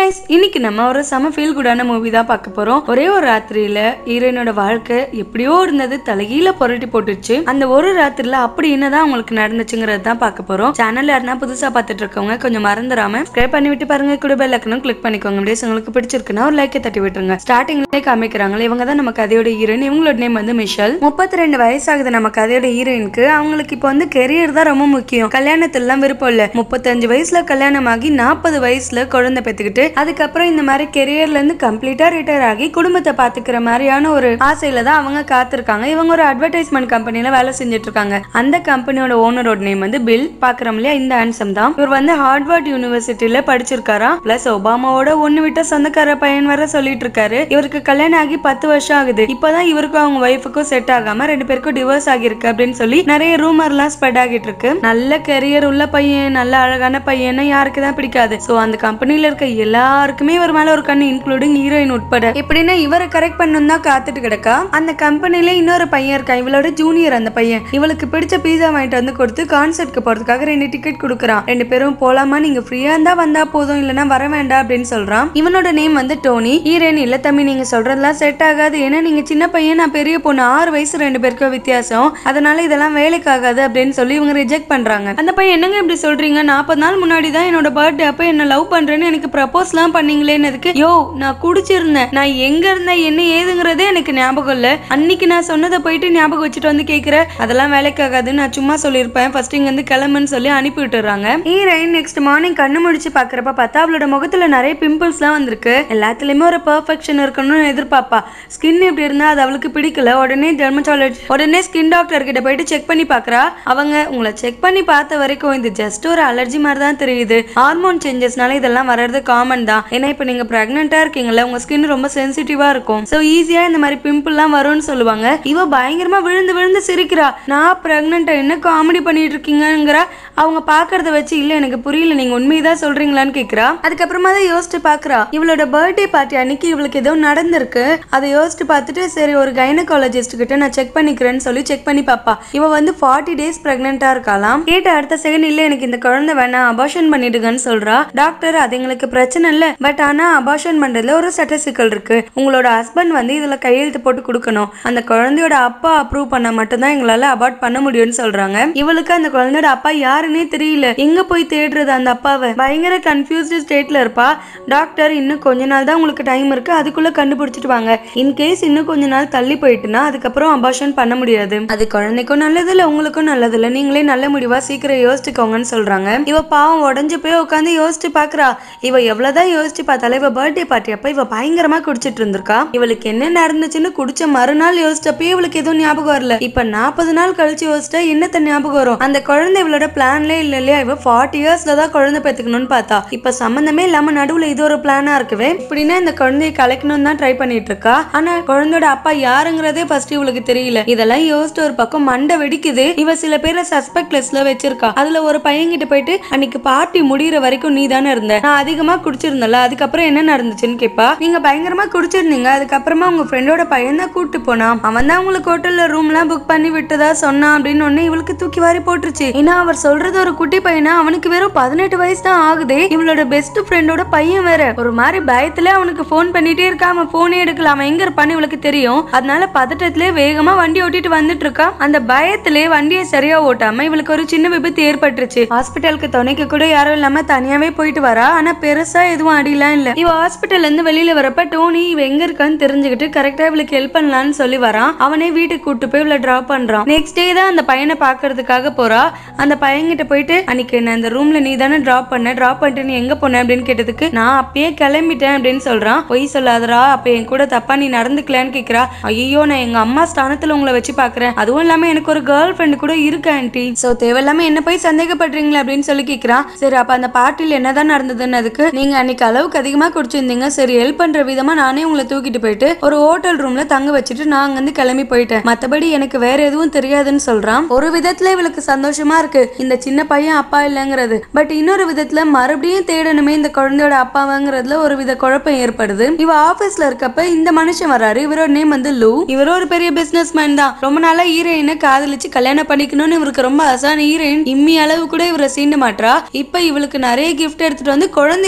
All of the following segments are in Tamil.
கைஸ் இன்னைக்கு நம்ம ஒரு செம ஃபீல் குடான மூவி தான் பார்க்க போறோம் ஒரே ஒரு ராத்திரியில ஹீரோயினோட வாழ்க்கை எப்படியோ இருந்தது தலைகீழ புரட்டி போட்டுச்சு அந்த ஒரு ராத்திரில அப்படி என்னதான் உங்களுக்கு நடந்துச்சுங்கிறது தான் பார்க்க போறோம் சேனல் யாருன்னா புதுசா பார்த்துட்டு இருக்கவங்க கொஞ்சம் மறந்துடாம சப்ஸ்கிரைப் பண்ணி விட்டு பாருங்க கூட பெல் ஐக்கனும் கிளிக் பண்ணிக்கோங்க அப்படியே உங்களுக்கு பிடிச்சிருக்குன்னா ஒரு லைக்கை தட்டி விட்டுருங்க ஸ்டார்டிங்லேயே காமிக்கிறாங்களே இவங்க தான் நம்ம கதையோட ஹீரோயின் இவங்களோட நேம் வந்து மிஷல் முப்பத்தி ரெண்டு வயசாகுது நம்ம கதையோட ஹீரோயினுக்கு அவங்களுக்கு இப்போ வந்து கெரியர் தான் ரொம்ப முக்கியம் கல்யாணத்துலாம் விருப்பம் இல்ல முப்பத்தஞ்சு வயசுல கல்யாணம் ஆகி நாற்பது வயசுல குழந்தை பெத்துக்கிட்டு அதுக்கப்புறம் இந்த மாதிரி கெரியர்ல இருந்து கம்ப்ளீட்டா ரிட்டையர் ஆகி குடும்பத்தை பாத்துக்கிற மாதிரியான ஒரு ஆசையில தான் அவங்க காத்திருக்காங்க இவங்க ஒரு அட்வர்டைஸ்மெண்ட் கம்பெனில வேலை செஞ்சுட்டு இருக்காங்க அந்த கம்பெனியோட ஓனரோட நேம் வந்து பில் பாக்குறோம் இல்லையா இந்த ஆன்சம் தான் இவர் வந்து ஹார்வர்ட் யூனிவர்சிட்டியில படிச்சிருக்காராம் பிளஸ் ஒபாமாவோட ஒண்ணு விட்ட சொந்தக்கார பையன் வர சொல்லிட்டு இருக்காரு இவருக்கு கல்யாணம் ஆகி பத்து வருஷம் ஆகுது இப்பதான் இவருக்கும் அவங்க ஒய்ஃபுக்கும் செட் ஆகாம ரெண்டு பேருக்கும் டிவோர்ஸ் ஆகிருக்கு அப்படின்னு சொல்லி நிறைய ரூமர் எல்லாம் ஸ்ப்ரெட் ஆகிட்டு இருக்கு நல்ல கெரியர் உள்ள பையன் நல்ல அழகான பையன் யாருக்கு தான் பிடிக்காது சோ அந்த கம்பெனில இருக்க எல்லாருக்குமே இவர் மேல ஒரு கண்ணு இன்க்ளூடிங் ஹீரோயின் உட்பட எப்படின்னா இவரை கரெக்ட் பண்ணணும் தான் காத்துட்டு கிடக்கா அந்த கம்பெனில இன்னொரு பையன் இருக்கா இவளோட ஜூனியர் அந்த பையன் இவளுக்கு பிடிச்ச பீஸா வாங்கிட்டு வந்து கொடுத்து கான்சர்ட்க்கு போறதுக்காக ரெண்டு டிக்கெட் கொடுக்குறான் ரெண்டு பேரும் போலாமா நீங்க ஃப்ரீயா இருந்தா வந்தா போதும் இல்லனா வர வேண்டாம் அப்படின்னு சொல்றான் இவனோட நேம் வந்து டோனி ஹீரோயின் இல்ல தம்பி நீங்க சொல்றதெல்லாம் செட் ஆகாது ஏன்னா நீங்க சின்ன பையன் நான் பெரிய பொண்ணு ஆறு வயசு ரெண்டு பேருக்கும் வித்தியாசம் அதனால இதெல்லாம் வேலைக்கு ஆகாது அப்படின்னு சொல்லி இவங்க ரிஜெக்ட் பண்றாங்க அந்த பையன் என்னங்க இப்படி சொல்றீங்க நாற்பது நாள் முன்னாடி தான் என்னோட பர்த்டே அப்ப என்ன லவ் பண்றேன்னு எனக்கு ப்ரப்போஸ்லாம் பண்ணீங்களேன்னதுக்கு யோ நான் குடிச்சிருந்தேன் நான் எங்க இருந்தேன் என்ன ஏதுங்கிறதே எனக்கு ஞாபகம் இல்ல அன்னைக்கு நான் சொன்னதை போயிட்டு ஞாபகம் வச்சுட்டு வந்து கேக்குற அதெல்லாம் வேலைக்கு ஆகாதுன்னு நான் சும்மா சொல்லியிருப்பேன் ஃபர்ஸ்ட் இங்க இருந்து கிளம்புன்னு சொல்லி அனுப்பி விட்டுறாங்க ஹீரோயின் நெக்ஸ்ட் மார்னிங் கண்ணு முடிச்சு பாக்குறப்ப பார்த்தா அவளோட முகத்துல நிறைய பிம்பிள்ஸ்லாம் வந்திருக்கு எல்லாத்துலயுமே ஒரு பெர்ஃபெக்ஷன் இருக்கணும்னு எதிர்பார்ப்பா ஸ்கின் எப்படி இருந்தா அது அவளுக்கு பிடிக்கல உடனே டெர்மட்டாலஜி உடனே ஸ்கின் டாக்டர் கிட்ட போயிட்டு செக் பண்ணி பாக்குறா அவங்க உங்களை செக் பண்ணி பார்த்த வரைக்கும் இது ஜஸ்ட் ஒரு அலர்ஜி மாதிரி தான் தெரியுது ஹார்மோன் சேஞ்சஸ்னால இதெல்லாம் வர்றது காமன் தான் ஏன்னா இப்போ நீங்க பிரெக்னெண்டா இருக்கீங்கல்ல உங்க ஸ்கின் ரொம்ப சென்சிட்டிவா இருக்கும் ஸோ ஈஸியா இந்த மாதிரி பிம்பிள்லாம் வரும்னு சொல்லுவாங்க இவ பயங்கரமா விழுந்து விழுந்து சிரிக்கிறா நான் பிரெக்னெண்டா என்ன காமெடி பண்ணிட்டு இருக்கீங்கங்கிறா அவங்க பாக்குறத வச்சு இல்ல எனக்கு புரியல நீங்க உண்மையதான் சொல்றீங்களான்னு கேக்குறா அதுக்கப்புறமா தான் யோசிச்சு பாக்குறா இவளோட பர்த்டே பார்ட்டி அன்னைக்கு இவளுக்கு ஏதோ நடந்திருக்கு அதை யோசிச்சு பார்த்துட்டு சரி ஒரு கைனகாலஜிஸ்ட் கிட்ட நான் செக் பண்ணிக்கிறேன்னு சொல்லி செக் பண்ணி பாப்பா இவ வந்து ஃபார்ட்டி டேஸ் பிரெக்னெண்டா இருக்காளாம் கேட்ட அடுத்த செகண்ட் இல்ல எனக்கு இந்த குழந்தை வேணாம் அபார்ஷன் பண்ணிடுங்கன்னு சொல்றா டாக்டர் அது எங்களுக்கு பிரச்சனை இல்ல பட் ஆனா அபார்ஷன் பண்றதுல ஒரு சட்ட சிக்கல் இருக்கு உங்களோட ஹஸ்பண்ட் வந்து இதுல கையெழுத்து போட்டு கொடுக்கணும் அந்த குழந்தையோட அப்பா அப்ரூவ் பண்ணா மட்டும்தான் எங்களால அபார்ட் பண்ண முடியும்னு சொல்றாங்க இவளுக்கு அந்த குழந்தையோட அப்பா யாருன்னே தெரியல எங்க போய் தேடுறது அந்த அப்பாவை பயங்கர கன்ஃபியூஸ்டு ஸ்டேட்ல இருப்பா டாக்டர் இன்னும் கொஞ்ச நாள் தான் உங்களுக்கு டைம் இருக்கு அதுக்குள்ள கண்டுபிடிச்சிட்டு வாங்க இன்கேஸ் இன்னும் கொஞ்ச நாள் தள்ளி போயிட்டுனா அதுக்கப்புறம் அபார்ஷன் பண்ண முடியாது அது குழந்தைக்கும் நல்லது இல்ல உங்களுக்கும் நல்லது இல்ல நீங்களே நல்ல முடிவா சீக்கிரம் யோசிச்சுக்கோங்கன்னு சொல்றாங்க இவ பாவம் உடஞ்சு போய் உட்காந்து யோசிச்சு பாக்குறா இவ எவ்வளவுதான் யோசிச்சு பார்த்தாலும் இவ பர்த்டே பார்ட்டி அப்ப இவ பயங்கரமா குடிச்சிட்டு இருந்திருக்கா இவளுக்கு என்ன நடந்துச்சுன்னு குடிச்ச மறுநாள் யோசிச்சப்பயே இவளுக்கு எதுவும் ஞாபகம் வரல இப்ப நாற்பது நாள் கழிச்சு யோசிச்சா என்னத்த ஞாபகம் வரும் அந்த குழந்தை இவளோட பிளான்லே இல்ல இல்லையா இவ ஃபார்ட்டி இயர்ஸ்ல தான் குழந்தை பெத்துக்கணும்னு பார்த்தா இப்ப சம்பந்தமே இல்லாம நடுவுல இது ஒரு பிளானா இருக்கவே இப்படின்னா இந்த குழந்தையை கலைக்கணும்னு தான் ட்ரை பண்ணிட்டு இருக்கா ஆனா குழந்தையோட அப்பா யாருங்கிறதே ஃபர்ஸ்ட் இவளுக்கு தெரியல இதெல்லாம் யோசிச்சு ஒரு பக்கம் மண்டை வெடிக்குது இவ சில பேரை சஸ்பெக்ட் லிஸ்ட்ல வச்சிருக்கா அதுல ஒரு பையன் கிட்ட போயிட்டு அன்னைக்கு பார்ட்டி முடியிற வரைக்கும் நீ தானே இருந்த நான் அதிகமா குடிச்சிருந்தல அதுக்கப்புறம் என்ன நடந்துச்சுன்னு கேப்பா நீங்க பயங்கரமா குடிச்சிருந்தீங்க அதுக்கப்புறமா உங்க ஃப்ரெண்டோட பையன் தான் கூட்டு போனான் அவன் தான் உங்களுக்கு ஹோட்டல்ல ரூம் எல்லாம் புக் பண்ணி விட்டதா சொன்னான் அப்படின்னு ஒண்ணு இவளுக்கு தூக்கி வாரி போட்டுருச்சு ஏன்னா அவர் சொல்றது ஒரு குட்டி பையனா அவனுக்கு வெறும் பதினெட்டு வயசு தான் ஆகுது இவளோட பெஸ்ட் ஃப்ரெண்டோட பையன் வேற ஒரு மாதிரி பயத்துல அவனுக்கு ஃபோன் பண்ணிட்டே இருக்கா அவன் போனே எடுக்கல அவன் எங்க இருப்பான்னு இவளுக்கு தெரியும் அதனால பதட்டத்திலே வேகமா வண்டி ஓட்டிட்டு வந்துட்டு இருக்கா அந்த பயத்திலே வண்டியை சரியா ஓட்டாம இவளுக்கு ஒரு சின்ன விபத்து ஏற்பட்டுருச்சு ஹாஸ்பிட்டலுக்கு துணைக்கு கூட யாரும் இல்லாம தனியாவே போயிட்டு வரா ஆனா பெருசா எதுவும் அடிலாம் இல்ல இவ ஹாஸ்பிட்டல்ல இருந்து வெளியில வரப்ப டோனி இவ எங்க இருக்கான்னு தெரிஞ்சுக்கிட்டு கரெக்டா இவளுக்கு ஹெல்ப் பண்ணலாம்னு சொல்லி வரான் அவனே வீட்டுக்கு கூட்டு போய் இவளை டிராப் பண்றான் நெக்ஸ்ட் டே தான் அந்த பையனை பாக்குறதுக்காக போறா அந்த பையன்கிட்ட போயிட்டு அன்னைக்கு என்ன அந்த ரூம்ல நீ தானே டிராப் பண்ண டிராப் பண்ணிட்டு நீ எங்க போன அப்படின்னு கேட்டதுக்கு நான் அப்பயே கிளம்பிட்டேன் அப்படின்னு சொல்றான் பொய் சொல்லாதடா அப்ப என் கூட தப்பா நீ நடந்துக்கலன்னு கேக்குறா ஐயோ நான் எங்க அம்மா ஸ்தானத்துல உங்களை வச்சு பாக்குறேன் அதுவும் இல்லாம எனக்கு ஒரு கேர்ள் ஃப்ரெண்டு கூட இருக்கு ஆன்ட்டி சோ தேவையில்லாம என்ன போய் சந்தேகப்படுறீங்களா அப்படின்னு சொல்லி கேக்குறான் சரி அப்ப அந்த பார்ட்டில என்னதான் நடந்ததுன்னு அதுக்கு நீங்க அன்னைக்கு அளவுக்கு அதிகமா குடிச்சிருந்தீங்க சரி ஹெல்ப் பண்ற விதமா நானே உங்களை தூக்கிட்டு போயிட்டு ஒரு ஹோட்டல் ரூம்ல தங்க வச்சுட்டு நான் அங்க இருந்து கிளம்பி போயிட்டேன் மத்தபடி எனக்கு வேற எதுவும் தெரியாதுன்னு சொல்றான் ஒரு விதத்துல இவளுக்கு சந்தோஷமா இருக்கு இந்த சின்ன பையன் அப்பா இல்லைங்கிறது பட் இன்னொரு விதத்துல மறுபடியும் தேடணுமே இந்த குழந்தையோட அப்பாவாங்கிறதுல ஒரு வித குழப்பம் ஏற்படுது இவ ஆபீஸ்ல இருக்கப்ப இந்த மனுஷன் வராரு இவரோட நேம் வந்து லூ இவரும் ஒரு பெரிய பிசினஸ் மேன் தான் ரொம்ப நாளா ஹீரோயினை காதலிச்சு கல்யாணம் பண்ணிக்கணும்னு இவருக்கு ரொம்ப அசான ஹீரோயின் இம்மி அளவு கூட இவரை சீண்ட மாட்றா இப்ப இவளுக்கு நிறைய கிஃப்ட் எடுத்துட்டு வந்து குழந்தைக்கும் நிறைய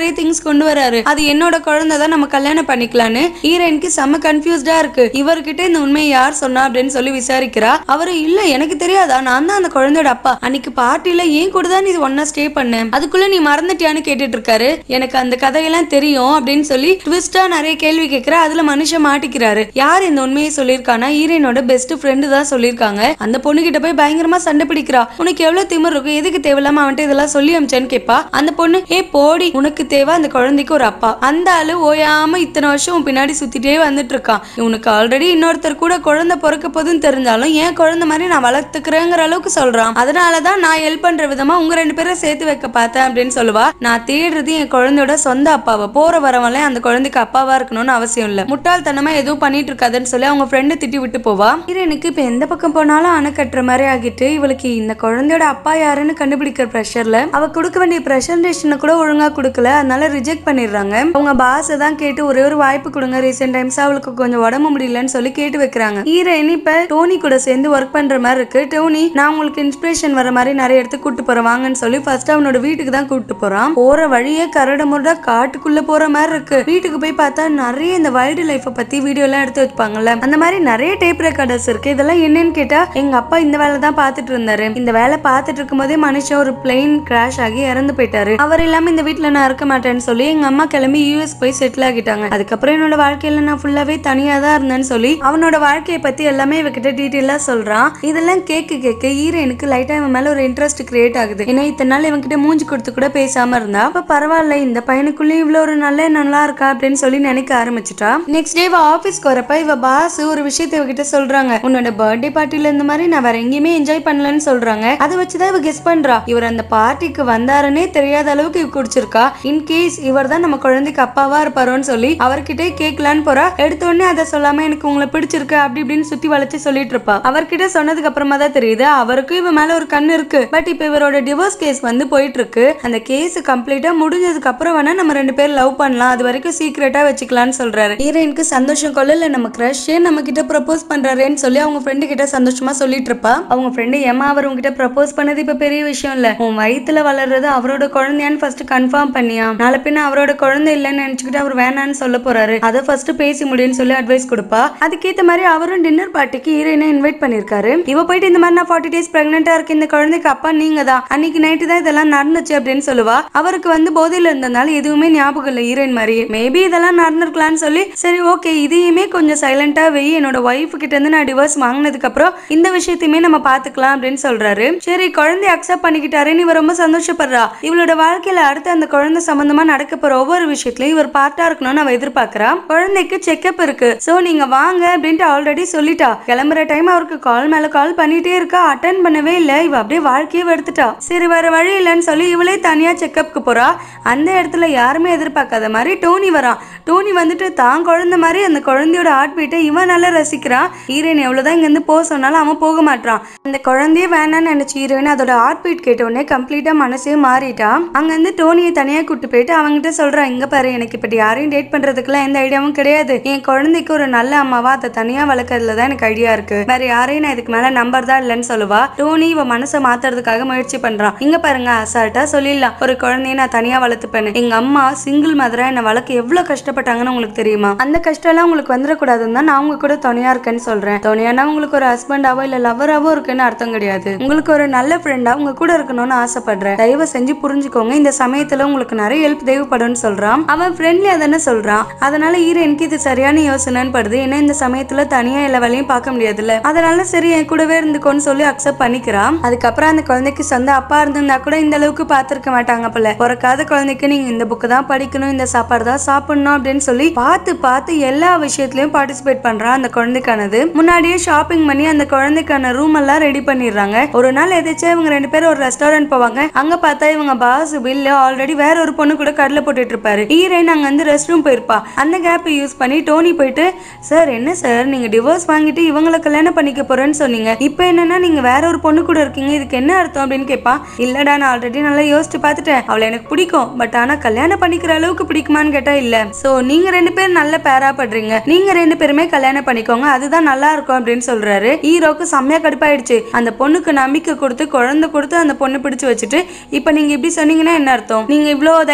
நிறைய திங்ஸ் கொண்டு வராரு அது என்னோட குழந்தை தான் நம்ம கல்யாணம் பண்ணிக்கலான்னு ஹீரோயினுக்கு செம்ம கன்ஃபியூஸ்டா இருக்கு இவர்கிட்ட இந்த உண்மையை யார் சொன்னா அப்படின்னு சொல்லி விசாரிக்கிறா அவரு இல்ல எனக்கு தெரியாதா நான் தான் அந்த குழந்தையோட அப்பா அன்னைக்கு பார்ட்டில ஏன் கூட தான் நீ ஒன்னா ஸ்டே பண்ண அதுக்குள்ள நீ மறந்துட்டியான்னு கேட்டுட்டு இருக்காரு எனக்கு அந்த கதையெல்லாம் தெரியும் அப்படின்னு சொல்லி ட்விஸ்டா நிறைய கேள்வி கேட்கிற அதுல மனுஷன் மாட்டிக்கிறாரு யார் இந்த உண்மையை சொல்லியிருக்கானா ஹீரோயினோட பெஸ்ட் ஃப்ரெண்டு தான் சொல்லியிருக்காங்க அந்த பொண்ணு கிட்ட போய் பயங்கரமா சண்டை பிடிக்கிறா உனக்கு எவ்வளவு திமிர் இருக்கும் எதுக்கு தேவையில்லாம அவன்கிட்ட இதெல்லாம் சொல்லி அமிச்சேன்னு கேட்பா அந்த பொண்ணு ஏ போடி உனக்கு தேவை அந்த குழந்தைக்கு ஒரு அப்பா அந்த ஆளு ஓயாம இத்தனை வருஷம் உன் பின்னாடி சுத்திட்டே வந்துட்டு இருக்கான் இவனுக்கு ஆல்ரெடி இன்னொருத்தர் கூட குழந்தை பிறக்க போதுன்னு தெரிஞ்சாலும் ஏன் குழந்தை மாதிரி நான் வளர்த்துக்கிறேங்கிற அளவுக்கு சொல்றான் அதனாலதான் நான் ஹெல்ப் பண்ற விதமா உங்க ரெண்டு பேரும் சேர்த்து வைக்க பார்த்தேன் அப்படின்னு சொல்லுவா நான் தேடுறது என் குழந்தையோட சொந்த அப்பாவை போற வரவங்களே அந்த குழந்தைக்கு அப்பாவா இருக்கணும்னு அவசியம் இல்ல முட்டாள்தனமா எதுவும் பண்ணிட்டு இருக்காதுன்னு சொல்லி அவங்க ஃப்ரெண்டு திட்டி விட்டு போவா ஹீரோனுக்கு இப்ப எந்த பக்கம் போனாலும் அணை கட்டுற மாதிரி ஆகிட்டு இவளுக்கு இந்த குழந்தையோட அப்பா யாருன்னு கண்டுபிடிக்கிற ப்ரெஷர்ல அவ கொடுக்க வேண்டிய பிரசன்டேஷனை கூட ஒழுங்கா கொடுக்கல அதனால ரிஜெக்ட் பண்ணிடுறாங்க அவங்க பாஸ் தான் கேட்டு ஒரே ஒரு வாய்ப்பு கொடுங்க ரீசெண்ட் டைம்ஸ் அவளுக்கு கொஞ்சம் உடம்பு முடியலன்னு சொல்லி கேட்டு வைக்கிறாங்க ஹீரோயின் இப்ப டோனி கூட சேர்ந்து ஒர்க் பண்ற மாதிரி இருக்கு டோனி நான் உங்களுக்கு இன்ஸ்பிரேஷன் வர மாதிரி நிறைய இடத்துக்கு கூட்டு போறேன் வாங்கன்னு சொல்லி ஃபர்ஸ்ட் அவனோட வீட்டுக்கு தான் கூட்டு போறான் போற வழியே கரடு முரடா காட்டுக்குள்ள போற மாதிரி இருக்கு வீட்டுக்கு போய் பார்த்தா நிறைய இந்த வைல்டு லைஃப்பை பத்தி வீடியோ எல்லாம் எடுத்து வச்சுப்பாங்கல்ல அந்த மாதிரி நிறைய டைப் ரெக்கார்டர்ஸ் இருக்கு இதெல்லாம் என்னன்னு கேட்டா எங்க அப்பா இந்த வேலை தான் பார்த்துட்டு இருந்தாரு இந்த வேலை பார்த்துட்டு இருக்கும்போதே மனுஷன் ஒரு பிளெயின் கிராஷ் ஆகி இறந்து போயிட்டாரு அவர் இல்லாம இந்த வீட்ல நான் இருக்க மாட்டேன்னு சொல்லி எங்க அம்மா கிளம்பி யூஎஸ் போய் செட்டில் ஆகிட்டாங்க அதுக்கப்புறம் என்னோட வாழ்க்கையில நான் ஃபுல்லாவே தனியா தான் இருந்தேன்னு சொல்லி அவனோட வாழ்க்கையை பத்தி எல்லாமே இவகிட்ட டீட்டெயிலா சொல்றான் இதெல்லாம் கேட்க கேட்க ஹீரோயினுக்கு லைட்டா இவன் மேல ஒரு இன்ட்ரெஸ்ட் கிரியேட் ஆகுது ஏன்னா இத்தனை நாள் இவன் கிட்ட மூஞ்சி கொடுத்து கூட பேசாம இருந்தா அப்ப பரவாயில்ல இந்த பையனுக்குள்ளேயும் இவ்வளவு ஒரு நல்ல நல்லா இருக்கா அப்படின்னு சொல்லி நினைக்க ஆரம்பிச்சிட்டா நெக்ஸ்ட் டே இவ ஆபீஸ்க்கு வரப்ப இவ பாஸ் ஒரு விஷயத்தை இவகிட்ட சொல்றாங்க உன்னோட பர்த்டே பார்ட்டில இந்த மாதிரி நான் வேற எங்கேயுமே என்ஜாய் பண்ணலன்னு சொல்றாங்க அதை வச்சுதான் இவ கெஸ் பண்றா இவர் அந்த பார்ட்டிக்கு வந்தாருன்னே தெரியாத அளவுக்கு இவ குடிச்சிருக்கா இன் கேஸ் இவர் தான் நம்ம குழந்தைக்கு அப்பாவா இருப்பாரோன்னு சொல்லி அவர்கிட்ட கேட்கலான்னு போறா எடுத்த உடனே அதை சொல்லாம எனக்கு உங்களை பிடிச்சிருக்கு அப்படி இப்படின்னு சுத்தி வளைச்சு சொல்லிட்டு இருப்பா அவர்கிட்ட சொன்னதுக்கு அப்புறமா தான் தெரியுது அவருக்கும் இவ மேல ஒரு கண்ணு இருக்கு பட் இப்ப இவரோட டிவோர்ஸ் கேஸ் வந்து போயிட்டு இருக்கு அந்த கேஸ் கம்ப்ளீட்டா முடிஞ்சதுக்கு அப்புறம் வேணா நம்ம ரெண்டு பேரும் லவ் பண்ணலாம் அது வரைக்கும் சீக்கிரட்டா வச்சுக்கலாம்னு சொல்றாரு ஹீரோயினுக்கு சந்தோஷம் கொள்ளல நம்ம கிரஷ் நம்ம கிட்ட ப்ரப்போஸ் பண்றாருன்னு சொல்லி அவங்க ஃப்ரெண்டு கிட்ட சந்தோஷமா சொல்லிட்டு இருப்பா அவங்க ஃப்ரெண்டு ஏமா அவர் உங்ககிட்ட ப்ரப்போஸ் பண்ணது இப்ப பெரிய விஷயம் இல்ல உன் வயித்துல வளர்றது அவரோட குழந்தையான்னு ஃபர்ஸ்ட் கன்ஃபார்ம் பண்ணியா நாளை பின்ன அவரோட குழந்தை இல்லைன்னு நினைச்சுக்கிட்டு அவர் வேணான்னு சொல்ல போறாரு அதை ஃபர்ஸ்ட் பேசி முடியும்னு சொல்லி அட்வைஸ் கொடுப்பா அதுக்கேத்த மாதிரி அவரும் டின்னர் பார்ட்டிக்கு ஹீரோயினை இன்வைட் பண்ணிருக்காரு இவ போயிட்டு இந்த மாதிரி நான் ஃபார்ட்டி டேஸ் பிரெக்னெண்டா இருக்கு இந்த குழந்தைக்கு அப்பா நீங்க தான் அன்னைக்கு நைட்டு தான் இதெல்லாம் நடந்துச்சு அப்படின்னு சொல்லுவா அவருக்கு வந்து போதையில இருந்ததுனால எதுவுமே ஞாபகம் இல்லை ஹீரோயின் மாதிரி மேபி இதெல்லாம் நடந்திருக்கலாம்னு சொல்லி சரி ஓகே இதையுமே கொஞ்சம் சைலண்டா வெய் என்னோட ஒய்ஃப் கிட்ட இருந்து நான் டிவோர்ஸ் வாங்கினதுக்கு அப்புறம் இந்த விஷயத்தையுமே நம்ம பாத்துக்கலாம் அப்படின்னு சொல்றாரு சரி குழந்தைய அக்செப்ட் பண்ணிக்கிட்டாருன்னு இவ ரொம்ப சந்தோஷப்படுறா இவளோட வாழ்க்கையில அடுத்து அந்த குழந்தை சம்பந்தமா நடக்க போற ஒவ்வொரு விஷயத்துலயும் இவர் பார்ட்டா இருக்கணும்னு அவ எதிர்பார்க்கறா குழந்தைக்கு செக்அப் இருக்கு சோ நீங்க வாங்க அப்படின்ட்டு ஆல்ரெடி சொல்லிட்டா கிளம்புற டைம் அவருக்கு கால் மேல கால் பண்ணிட்டே இருக்கா அட்டன் பண்ணவே இல்ல இவ அப்படியே வாழ்க்கையே வெறுத்துட்டா சரி வேற வழி இல்லைன்னு சொல்லி இவளே தனியா செக்அப்க்கு போறா அந்த இடத்துல யாருமே எதிர்பார்க்காத மாதிரி டோனி வரான் டோனி வந்துட்டு தான் குழந்தை மாதிரி அந்த குழந்தையோட ஹார்ட் பீட்டை இவன் நல்லா ரசிக்கிறான் ஹீரோயின் எவ்வளவுதான் இங்க இருந்து போக சொன்னாலும் அவன் போக மாட்டான் அந்த குழந்தையே வேணாம்னு நினைச்சு ஹீரோயின் அதோட ஹார்ட் பீட் கேட்ட உடனே கம்ப்ளீட்டா மனசே மாறிட்டான் அங்க இருந்து டோனியை தனியா கூட்டு போயிட்டு அவங்கிட்ட சொல்றான் இங்க பாரு எனக்கு இப்படி யாரையும் டேட் பண்றதுக்குலாம் எந்த ஐடியாவும் கிடையாது என் குழந்தைக்கு ஒரு நல்ல அம்மாவா அதை தனியா வளர்க்கறதுல தான் எனக்கு ஐடியா இருக்கு வேற யாரையும் நான் இதுக்கு மேல நம்பர் தான் இல்லைன்னு சொல்லுவா டோனி இவ மனசை மாத்துறதுக்காக முயற்சி பண்றான் இங்க பாருங்க அசால்ட்டா சொல்லிடலாம் ஒரு குழந்தைய நான் தனியா வளர்த்துப்பேன் எங்க அம்மா சிங்கிள் மதரா என்ன வளர்க்க எவ்வளவு கஷ்டப்பட்டாங்கன்னு உங்களுக்கு தெரியுமா அந்த கஷ்டம் எல்லாம் உங்களுக்கு வந்துடக்கூடாதுன்னு தான் நான் உங்க கூட துணையா இருக்கேன்னு சொல்றேன் துணையானா உங்களுக்கு ஒரு ஹஸ்பண்டாவோ இல்ல லவராவோ இருக்குன்னு அர்த்தம் கிடையாது உங்களுக்கு ஒரு நல்ல ஃப்ரெண்டா உங்க கூட இருக்கணும்னு ஆசைப்படுறேன் தயவு செஞ்சு புரிஞ்சுக்கோங்க இந்த சமயத்துல உங்களுக்கு நிறைய ஹெல்ப் தேவைப்படும்னு சொல்றான் அவன் ஃப்ரெண்ட்லியா தானே சொல்றான் அதனால ஹீரோயினுக்கு இது சரியான யோசனைன்னு படுது ஏன்னா இந்த சமயத்துல தனியா எல்லா வேலையும் பார்க்க முடியாதுல்ல அதனால சரி என் கூடவே இருந்துக்கோன்னு சொல்லி அக்செப்ட் பண்ணிக்கிறான் அதுக்கப்புறம் அந்த குழந்தைக்கு சொந்த அப்பா இருந்திருந்தா கூட இந்த அளவுக்கு பார்த்திருக்க மாட்டாங்க போல பிறக்காத குழந்தைக்கு நீங்க இந்த புக்கு தான் படிக்கணும் இந்த சாப்பாடு தான் சாப்பிடணும் அப்படின்னு சொல்லி பார்த்து பார்த்து எல்லா விஷயத்துலயும் பார்ட்டிசிபேட் பண்றான் அந்த குழந்தைக்கானது முன்னாடியே ஷாப்பிங் பண்ணி அந்த குழந்தைக்கான ரூம் எல்லாம் ரெடி பண்ணிடுறாங்க ஒரு நாள் எதாச்சும் இவங்க ரெண்டு பேரும் ஒரு ரெஸ்டாரண்ட் போவாங்க அங்க பார்த்தா இவங்க பாஸ் பில்லு ஆல்ரெடி வேற ஒரு பொண்ணு கூட கடலை போட்டுட்டு இருப்பாரு ஹீரோயின் அங்க வந்து ரெஸ்ட் ரூம் போயிருப்பா அந்த கேப்பை யூஸ் பண்ணி டோனி போயிட்டு சார் என்ன சார் நீங்க டிவோர்ஸ் வாங்கிட்டு இவங்கள கல்யாணம் பண்ணிக்க போறேன்னு சொன்னீங்க இப்போ என்னன்னா நீங்க வேற ஒரு பொண்ணு கூட இருக்கீங்க இதுக்கு என்ன அர்த்தம் அப்படின்னு கேட்பா இல்லடா நான் ஆல்ரெடி நல்லா யோசிச்சு பார்த்துட்டேன் அவளை எனக்கு பிடிக்கும் பட் ஆனா கல்யாணம் பண்ணிக்கிற அளவுக்கு பிடிக்குமான்னு கேட்டா இல்ல சோ நீங்க ரெண்டு பேரும் நல்ல பேரா படுறீங்க நீங்க ரெண்டு பேருமே கல்யாணம் பண்ணிக்கோங்க அதுதான் நல்லா இருக்கும் அப்படின்னு சொல்றாரு ஹீரோக்கு செம்மையா கடுப்பாயிடுச்சு அந்த பொண்ணுக்கு நம்பிக்கை கொடுத்து குழந்தை கொடுத்து அந்த பொண்ணு பிடிச்சு வச்சுட்டு இப்போ நீங்க இப்படி சொன்னீங்கன்னா என்ன அர்த்தம் நீங்க இவ்வளோ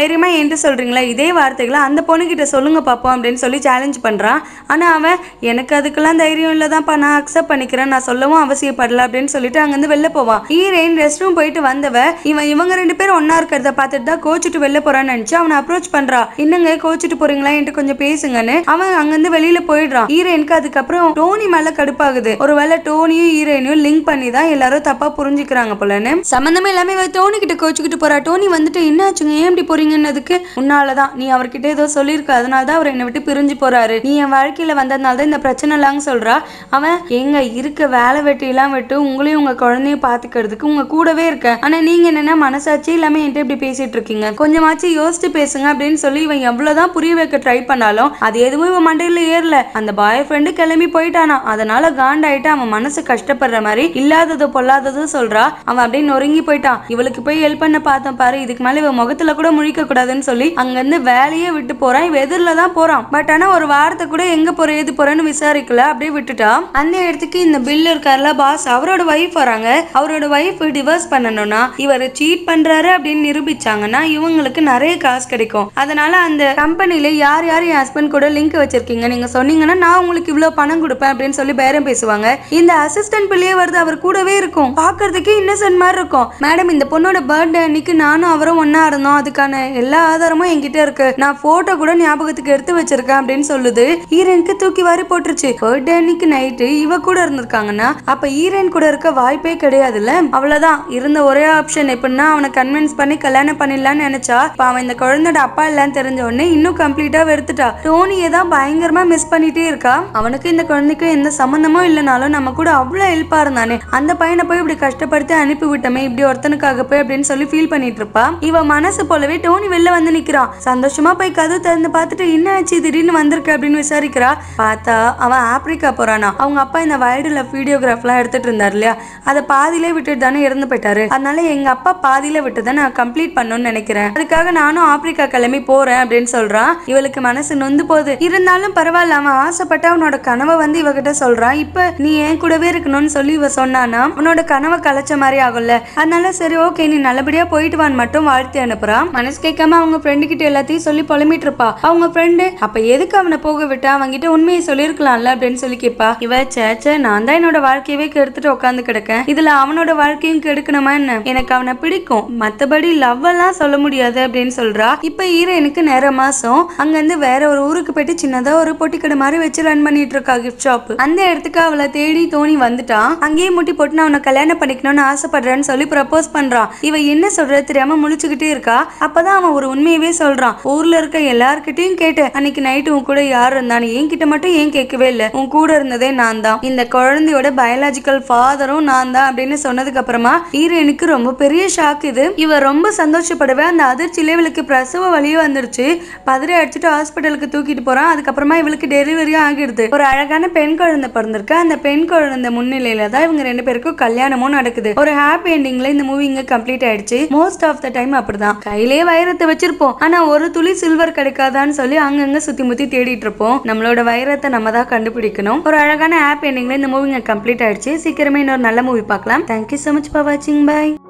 தைரியமா என்கிட்ட சொல்றீங்களா இதே வார்த்தைகளை அந்த பொண்ணுகிட்ட சொல்லுங்க பாப்போம் அப்படின்னு சொல்லி சேலஞ்ச் பண்றான் ஆனா அவன் எனக்கு அதுக்கெல்லாம் தைரியம் இல்லதான்ப்பா நான் அக்செப்ட் பண்ணிக்கிறேன் நான் சொல்லவும் அவசியப்படல அப்படின்னு சொல்லிட்டு அங்கிருந்து வெளில போவான் ஹீரோயின் ரெஸ்ட் ரூம் போயிட்டு வந்தவ இவன் இவங்க ரெண்டு பேரும் ஒண்ணா இருக்கிறத பார்த்துட்டு தான் கோச்சிட்டு வெளில போறான்னு நினைச்சு அவனை அப்ரோச் பண்றா என்னங்க கோச்சிட்டு போறீங்களா என்கிட்ட கொஞ்சம் பேசுங்கன்னு அவன் அங்கிருந்து வெளியில போயிடுறான் ஹீரோயினுக்கு அதுக்கப்புறம் டோனி மேல கடுப்பாகுது ஒருவேளை டோனியும் ஹீரோயினையும் லிங்க் பண்ணி தான் எல்லாரும் தப்பா புரிஞ்சுக்கிறாங்க போலன்னு சம்மந்தமே இல்லாம இவ டோனி கிட்ட கோச்சுக்கிட்டு போறா டோனி வந்துட்டு என்னாச்சுங்க ஏன் இப்படி போறீங்கன்னதுக்கு உன்னாலதான் நீ அவர்கிட்ட ஏதோ சொல்லியிருக்க அதனால தான் அவர் என்னை விட்டு பிரிஞ்சு போறாரு நீ என் வாழ்க்கையில வந்ததுனால தான் இந்த பிரச்சனை எல்லாம் சொல்றா அவன் எங்க இருக்க வேலை வெட்டி எல்லாம் விட்டு உங்களையும் உங்க குழந்தையும் பாத்துக்கிறதுக்கு உங்க கூடவே இருக்க ஆனா நீங்க என்னன்னா மனசாட்சி இல்லாம என்கிட்ட இப்படி பேசிட்டு இருக்கீங்க கொஞ்சமாச்சும் யோசிச்சு பேசுங்க அப்படின்னு சொல்லி இவன் எவ்வளவுதான் புரிய வைக்க ட்ரை பண்ணாலும் அது எதுவும் இவன் மண்டையில ஏறல அந்த பாய் ஃப்ரெண்டு கிளம்பி போயிட்டானா அதனால காண்டாயிட்டு அவன் மனசு கஷ்டப்படுற மாதிரி இல்லாதது பொல்லாதது சொல்றா அவன் அப்படியே நொறுங்கி போயிட்டான் இவளுக்கு போய் ஹெல்ப் பண்ண பார்த்தோம் பாரு இதுக்கு மேல இவன் முகத்துல கூட முழிக்க கூடாதுன்னு சொல்லி அங்கிருந்து வேலையே விட்டு போறான் இவன் எதிரில தான் போறான் பட் ஆனா ஒரு வார்த்தை கூட எங்க போற ஏது போறேன்னு விசாரிக்கல அப்படியே விட்டுட்டா அந்த இடத்துக்கு இந்த பில் இருக்கார்ல பாஸ் அவரோட ஒய்ஃப் வராங்க அவரோட ஒய்ஃப் டிவோர்ஸ் பண்ணணும்னா இவர் சீட் பண்றாரு அப்படின்னு நிரூபிச்சாங்கன்னா இவங்களுக்கு நிறைய காசு கிடைக்கும் அதனால அந்த கம்பெனில யார் யார் என் ஹஸ்பண்ட் கூட லிங்க் வச்சிருக்கீங்க நீங்க சொன்னீங்கன்னா நான் உங்களுக்கு இவ்வளவு பணம் கொடுப்பேன் அப்படின்னு சொல்லி பேரம் பேசுவாங்க இந்த அசிஸ்டன்ட் பிள்ளையே வருது அவர் கூடவே இருக்கும் பாக்குறதுக்கே இன்னசென்ட் மாதிரி இருக்கும் மேடம் இந்த பொண்ணோட பர்த்டே அன்னைக்கு நானும் அவரும் ஒண்ணா இருந்தோம் அதுக்கான எல்லா ஆதாரமும் என்கிட்ட இருக்கு நான் போட்டோ கூட ஞாபகத்துக்கு எடுத்து வச்சிருக்கேன் அப்படின்னு சொல்லுது ஹீரோனுக்கு தூக்கி வாரி போட்டுருச்சு பர்த்டே அன்னைக்கு நைட்டு இவ கூட இருந்திருக்காங்கன்னா அப்ப ஹீரோயின் கூட இருக்க வாய்ப்பே கிடையாதுல்ல அவ்வளவுதான் இருந்த ஒரே ஆப்ஷன் எப்படின்னா அவனை கன்வின்ஸ் பண்ணி கல்யாணம் பண்ணிடலாம்னு நினைச்சா இப்ப அவன் இந்த குழந்தையோட அப்பா இல்லைன்னு தெரிஞ்ச உடனே இன்னும் கம்ப்ளீட்டா வெறுத்துட்டா டோனியை தான் பயங்கரமா மிஸ் பண்ணிட்டே இருக்கா அவனுக்கு இந்த குழந்தைக்கு எந்த சம்மந்தமும் இல்லைனாலும் நம்ம கூட அவ்வளவு ஹெல்ப்பா இருந்தானே அந்த பையனை போய் இப்படி கஷ்டப்படுத்தி அனுப்பி விட்டோமே இப்படி ஒருத்தனுக்காக போய் அப்படின்னு சொல்லி ஃபீல் பண்ணிட்டு இருப்பா இவ மனசு போலவே டோனி வெளில வந்து நிக்கிறான் சந்தோஷமா போய் கதவு திறந்து பார்த்துட்டு என்ன ஆச்சு திடீர்னு வந்திருக்கு அப்படின்னு விசாரிக்கிறா பார்த்தா அவன் ஆப்பிரிக்கா போறானா அவங்க அப்பா இந்த வைல்டு லைஃப் வீடியோகிராஃப்லாம் எடுத்துட்டு இருந்தார் இல்லையா அதை பாதியிலே விட்டுட்டு தானே இறந்து போயிட்டாரு அதனால எங்க அப்பா பாதியில விட்டு நான் கம்ப்ளீட் பண்ணணும்னு நினைக்கிறேன் அதுக்காக நானும் ஆப்பிரிக்கா கிளம்பி போறேன் அப்படின்னு சொல்றான் இவளுக்கு மனசு நொந்து போகுது இருந்தாலும் பரவாயில்ல அவன் ஆசைப்பட்டு அவனோட கனவை வந்து இவகிட்ட சொல்றான் இப்ப நீ என் கூடவே இருக்கணும்னு சொல்லி இவ சொன்னானா அவனோட கனவை கலைச்ச மாதிரி ஆகும்ல அதனால சரி ஓகே நீ நல்லபடியா போயிட்டு வான்னு மட்டும் வாழ்த்து அனுப்புறான் மனசு கேட்காம அவங்க ஃப்ரெண்டு கிட்ட எல்லாத்தையும் சொல்லி புலம்பிட்டு இருப்பா அவங்க ஃப்ரெண்டு அப்ப எதுக்கு அவனை போக விட்டா அவன்கிட்ட உண்மையை சொல்லியிருக்கலாம்ல அப்படின்னு சொல்லி கேட்பா இவ சேச்சே நான் தான் என்னோட வாழ்க்கையவே கெடுத்துட்டு உட்காந்து கிடக்கேன் இதுல அவனோட வாழ்க்கையும் கெடுக்கணுமா என்ன எனக்கு அவனை பிடிக்கும் மத்தபடி லவ் எல்லாம் சொல்ல முடியாது அப்படின்னு சொல்றா இப்ப ஹீரோயினுக்கு நேர மாசம் அங்க இருந்து வேற ஒரு ஊருக்கு போயிட்டு சின்னதா ஒரு பொட்டி கடை மாதிரி வச்சு ரன் பண்ணிட்டு இருக்கா கிஃப்ட் ஷாப் அந்த இடத்துக்கு அவளை தேடி தோணி வந்துட்டான் அங்கேயே முட்டி போட்டு நான் அவனை கல்யாணம் பண்ணிக்கணும்னு ஆசைப்படுறேன்னு சொல்லி ப்ரப்போஸ் பண்றான் இவ என்ன சொல்றது தெரியாம முழிச்சுக்கிட்டே இருக்கா அப்பதான் அவன் ஒரு உண்மையவே சொல்றான் ஊர்ல இருக்க எல்லார்கிட்டயும் கேட்டு அன்னைக்கு நைட்டு உன் கூட யார் இருந்தான்னு என்கிட்ட மட்டும் ஏன் கேட்கவே இல்லை உன் கூட இருந்ததே நான் தான் இந்த குழந்தையோட பயாலஜிக்கல் ஃபாதரும் நான் தான் அப்படின்னு சொன்னதுக்கு அப்புறமா ஹீரோயினுக்கு ரொம்ப பெரிய ஷாக் இது இவ ரொம்ப சந்தோஷப்படவே அந்த அதிர்ச்சியில இவளுக்கு பிரசவ வலியும் வந்துருச்சு பதறி அடிச்சுட்டு ஹாஸ்பிட்டலுக்கு தூக்கிட்டு போறான் அதுக்கப்புறமா இவளுக்கு டெலிவரியும் ஆகிடுது ஒரு அழகான பெண் குழந்தை பிறந்திருக்கு அந்த பெண் குழந்தை முன்னிலையில தான் இவங்க ரெண்டு பேருக்கும் கல்யாணமும் நடக்குது ஒரு ஹாப்பி எண்டிங்ல இந்த மூவி இங்க கம்ப்ளீட் ஆயிடுச்சு மோஸ்ட் ஆஃப் த டைம் அப்படிதான் கையிலே வைரத்தை வச்சிருப்போம் ஆனா ஒரு துளி சில்வர் கிடைக்காதான்னு சொல்லி அங்கங்க சுத்தி முத்தி தேடிட்டு இருப்போம் நம்மளோட வைரத்தை நம்ம தான் கண்டுபிடிக்கணும் ஒரு அழகான ஹாப்பி எண்டிங்ல இந்த மூவிங்க கம்ப்ளீட் ஆயிடுச்சு சீக்கிரமே இன்னொரு நல்ல மூவி பார்க்கலாம் தேங்க்யூ so மச் ஃபார் வாட்சிங் பை